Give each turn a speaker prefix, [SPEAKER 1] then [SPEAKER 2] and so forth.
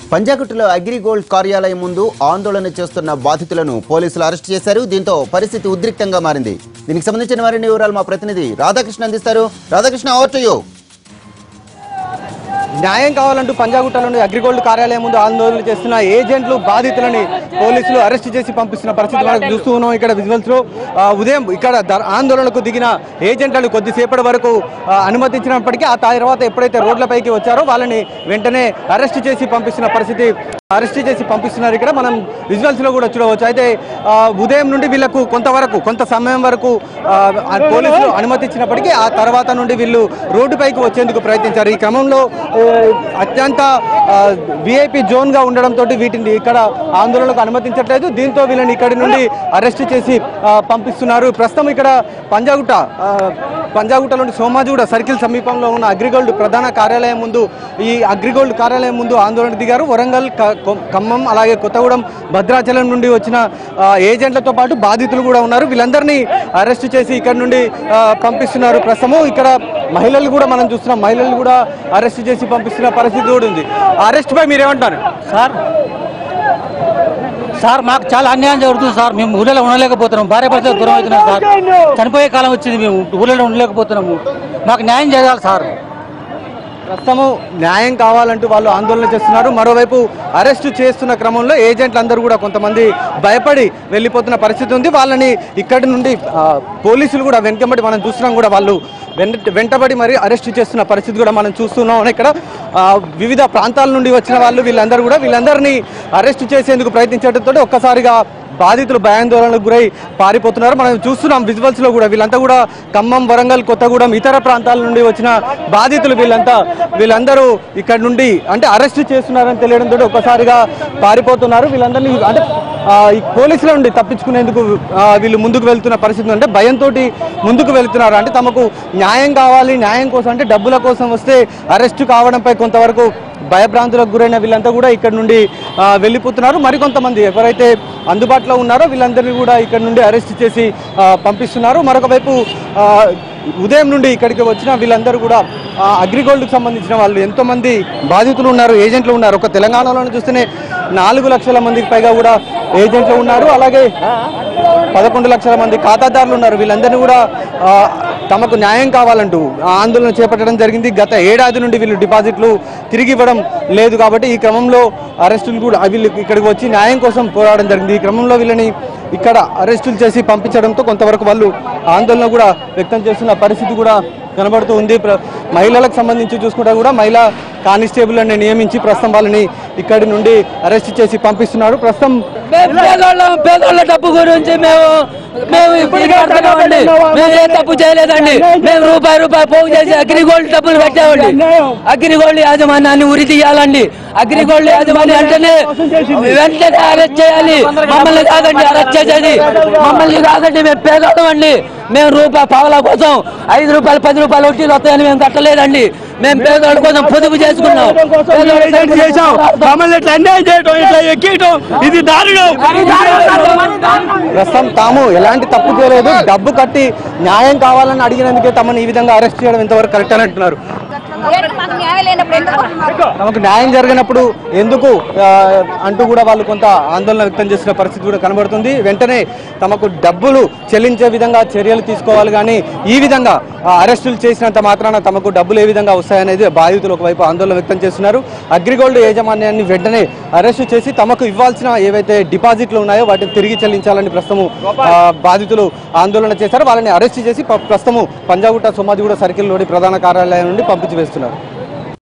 [SPEAKER 1] పంజాగుట్టలో అగ్రిగోల్డ్ కార్యాలయం ముందు ఆందోళన చేస్తున్న బాధితులను పోలీసులు అరెస్ట్ చేశారు దీంతో పరిస్థితి ఉద్రిక్తంగా మారింది దీనికి సంబంధించిన మరిన్ని వివరాలు మా ప్రతినిధి రాధాకృష్ణ అందిస్తారు రాధాకృష్ణ ఓవర్ టు యూ
[SPEAKER 2] న్యాయం కావాలంటూ పంజాగుట్టలోని అగ్రిగోల్డ్ కార్యాలయం ముందు ఆందోళన చేస్తున్న ఏజెంట్లు బాధితులని పోలీసులు అరెస్ట్ చేసి పంపిస్తున్న పరిస్థితి మనం చూస్తూ ఉన్నాం ఇక్కడ విజువల్స్ లో ఆ, ఉదయం ఇక్కడ ద- ఆందోళనకు దిగిన ఏజెంట్లను కొద్దిసేపటి వరకు ఆ, అనుమతించినప్పటికీ ఆ తర్వాత ఎప్పుడైతే రోడ్లపైకి వచ్చారో వాళ్ళని వెంటనే అరెస్ట్ చేసి పంపిస్తున్న పరిస్థితి అరెస్ట్ చేసి పంపిస్తున్నారు ఇక్కడ మనం విజువల్స్ లో కూడా చూడవచ్చు అయితే ఆ, ఉదయం నుండి వీళ్ళకు కొంతవరకు కొంత సమయం వరకు ఆ, ఆ పోలీసులు అనుమతించినప్పటికీ ఆ తర్వాత నుండి వీళ్ళు రోడ్డుపైకి వచ్చేందుకు ప్రయత్నించారు ఈ క్రమంలో ఆ, అత్యంత విఐపి జోన్ గా ఉండడంతో వీటిని ఇక్కడ ఆందోళనకు అనుమతించట్లేదు దీంతో వీళ్ళని ఇక్కడి నుండి అరెస్ట్ చేసి ఆ, పంపిస్తున్నారు ప్రస్తుతం ఇక్కడ పంజాగుట్ట ఆ, పంజాగుట్టలోని సోమాజిగూడ సర్కిల్ సమీపంలో ఉన్న అగ్రిగోల్డ్ ప్రధాన కార్యాలయం ముందు ఈ అగ్రిగోల్డ్ కార్యాలయం ముందు ఆందోళన దిగారు వరంగల్ క- కొ- ఖమ్మం అలాగే కొత్తగూడెం భద్రాచలం నుండి వచ్చిన ఆ, ఏజెంట్లతో పాటు బాధితులు కూడా ఉన్నారు వీళ్ళందరినీ అరెస్ట్ చేసి ఇక్కడ నుండి ఆ, పంపిస్తున్నారు ప్రస్తుతం ఇక్కడ మహిళలు కూడా మనం చూస్తున్నాం మహిళలు కూడా అరెస్ట్ చేసి పంపిస్తున్న పరిస్థితి కూడా ఉంది అరెస్ట్ పై మీరేమంటారు
[SPEAKER 3] సార్ సార్ మాకు చాలా అన్యాయం జరుగుతుంది సార్ మేము ఊళ్ళో ఉండలేకపోతున్నాం భార్య భర్తలు దూరం అవుతున్నాం సార్ చనిపోయే కాలం వచ్చింది మేము ఊళ్ళో ఉండలేకపోతున్నాము మాకు న్యాయం చేయాలి సార్
[SPEAKER 2] ప్రస్తుతము న్యాయం కావాలంటూ వాళ్ళు ఆందోళన చేస్తున్నారు మరోవైపు అరెస్టు చేస్తున్న క్రమంలో ఏజెంట్లు అందరూ కూడా కొంతమంది భయపడి వెళ్ళిపోతున్న పరిస్థితి ఉంది వాళ్ళని ఇక్కడి నుండి ఆ, పోలీసులు కూడా వెనకబడి మనం చూస్తున్నాం కూడా వాళ్ళు వెంట వెంటబడి మరి అరెస్ట్ చేస్తున్న పరిస్థితి కూడా మనం చూస్తున్నాం ఇక్కడ ఆ, వివిధ ప్రాంతాల నుండి వచ్చిన వాళ్ళు వీళ్ళందరూ కూడా వీళ్ళందరినీ అరెస్ట్ చేసేందుకు ప్రయత్నించడంతో ఒక్కసారిగా బాధితులు భయాందోళనకు గురై పారిపోతున్నారు మనం చూస్తున్నాం విజువల్స్ లో కూడా వీళ్ళంతా కూడా ఖమ్మం వరంగల్ కొత్తగూడెం ఇతర ప్రాంతాల నుండి వచ్చిన బాధితులు వీళ్ళంతా వీళ్ళందరూ ఇక్కడ నుండి అంటే అరెస్ట్ చేస్తున్నారని తెలియడంతో ఒక్కసారిగా పారిపోతున్నారు వీళ్ళందరినీ అంటే ఆ, ఈ పోలీసుల నుండి తప్పించుకునేందుకు ఆ, వీళ్ళు ముందుకు వెళ్తున్న పరిస్థితి అంటే భయంతో ముందుకు వెళ్తున్నారు అంటే తమకు న్యాయం కావాలి న్యాయం కోసం అంటే డబ్బుల కోసం వస్తే అరెస్ట్ కావడంపై కొంతవరకు భయభ్రాంతులకు గురైన వీళ్ళంతా కూడా ఇక్కడ నుండి ఆ, వెళ్ళిపోతున్నారు మరికొంతమంది ఎవరైతే అందుబాటులో ఉన్నారో వీళ్ళందరినీ కూడా ఇక్కడ నుండి అరెస్ట్ చేసి ఆ, పంపిస్తున్నారు మరొక వైపు ఆ, ఉదయం నుండి ఇక్కడికి వచ్చిన వీళ్ళందరూ కూడా ఆ, అగ్రిగోల్డ్కి సంబంధించిన వాళ్ళు ఎంతో మంది బాధితులు ఉన్నారు ఏజెంట్లు ఉన్నారు ఒక తెలంగాణలో చూస్తేనే నాలుగు లక్షల మందికి పైగా కూడా ఏజెంట్లు ఉన్నారు అలాగే పదకొండు లక్షల మంది ఖాతాదారులు ఉన్నారు వీళ్ళందరినీ కూడా ఆ, తమకు న్యాయం కావాలంటూ ఆ ఆందోళన చేపట్టడం జరిగింది గత ఏడాది నుండి వీళ్ళు డిపాజిట్లు తిరిగి ఇవ్వడం లేదు కాబట్టి ఈ క్రమంలో అరెస్టులు కూడా వీళ్ళు ఇక్కడికి వచ్చి న్యాయం కోసం పోరాడడం జరిగింది ఈ క్రమంలో వీళ్ళని ఇక్కడ అరెస్టులు చేసి పంపించడంతో కొంతవరకు వాళ్ళు ఆందోళన కూడా వ్యక్తం చేస్తున్న పరిస్థితి కూడా కనబడుతూ ఉంది ప్ర- మహిళలకు సంబంధించి చూసుకుంటే కూడా మహిళా కానిస్టేబుల్ అని నియమించి ప్రస్తుతం వాళ్ళని ఇక్కడి నుండి అరెస్ట్ చేసి పంపిస్తున్నారు ప్రస్తుతం
[SPEAKER 4] మేము పేదోళ్ళం పేదోళ్ళ డబ్బు గురించి మేము మేము ఇప్పుడు కడుతున్నామండి మేము ఏ తప్పు చేయలేదండి మేము రూపాయి రూపాయి పోగు చేసి అగ్రిగోల్డ్ డబ్బులు పెట్టామండి అగ్రిగోల్డ్ యాజమాన్యాన్ని ఉరి తీయాలండి అగ్రిగోల్డ్ యాజమాన్యం అంటేనే వెంటనే అరెస్ట్ చేయాలి మమ్మల్ని కాదండి అరెస్ట్ చేసేది మమ్మల్ని కాదండి మేము పేదోళ్ళం అండి మేము రూపాయి పావలా కోసం ఐదు రూపాయలు పది రూపాయలు వడ్డీలు వస్తాయని మేము కట్టలేదండి మేము పేదోళ్ళ కోసం పొదుపు చేసుకున్నాం పేదోళ్ళ
[SPEAKER 3] చేశాం మమ్మల్ని ఇట్లా అన్యాయం చేయటం ఇట్లా ఎక్కియటం ఇది దారుణం
[SPEAKER 2] ప్రస్తుతం తాము ఎలాంటి తప్పు చేయలేదు డబ్బు కట్టి న్యాయం కావాలని అడిగినందుకే తమను ఈ విధంగా అరెస్ట్ చేయడం ఇంతవరకు కరెక్ట్ అని అంటున్నారు
[SPEAKER 5] ఏంటి మాకు న్యాయం లేనప్పుడు ఎందుకు కొడుతున్నారు?
[SPEAKER 2] తమకు న్యాయం జరిగినప్పుడు ఎందుకు ఆ, అంటూ కూడా వాళ్ళు కొంత ఆందోళన వ్యక్తం చేసిన పరిస్థితి కూడా కనబడుతుంది వెంటనే తమకు డబ్బులు చెల్లించే విధంగా చర్యలు తీసుకోవాలి కానీ ఈ విధంగా ఆ, అరెస్టులు చేసినంత మాత్రాన తమకు డబ్బులు ఏ విధంగా వస్తాయనేది బాధితులు ఒకవైపు ఆందోళన వ్యక్తం చేస్తున్నారు అగ్రిగోల్డ్ యాజమాన్యాన్ని వెంటనే అరెస్టు చేసి తమకు ఇవ్వాల్సిన ఏవైతే డిపాజిట్లు ఉన్నాయో వాటిని తిరిగి చెల్లించాలని ప్రస్తుతం ఆ, బాధితులు ఆందోళన చేశారు వాళ్ళని అరెస్ట్ చేసి ప- ప్రస్తుతం పంజాగుట్ట సోమాజిగూడ సర్కిల్లోని ప్రధాన కార్యాలయం నుండి పంపించి వేస్తున్నారు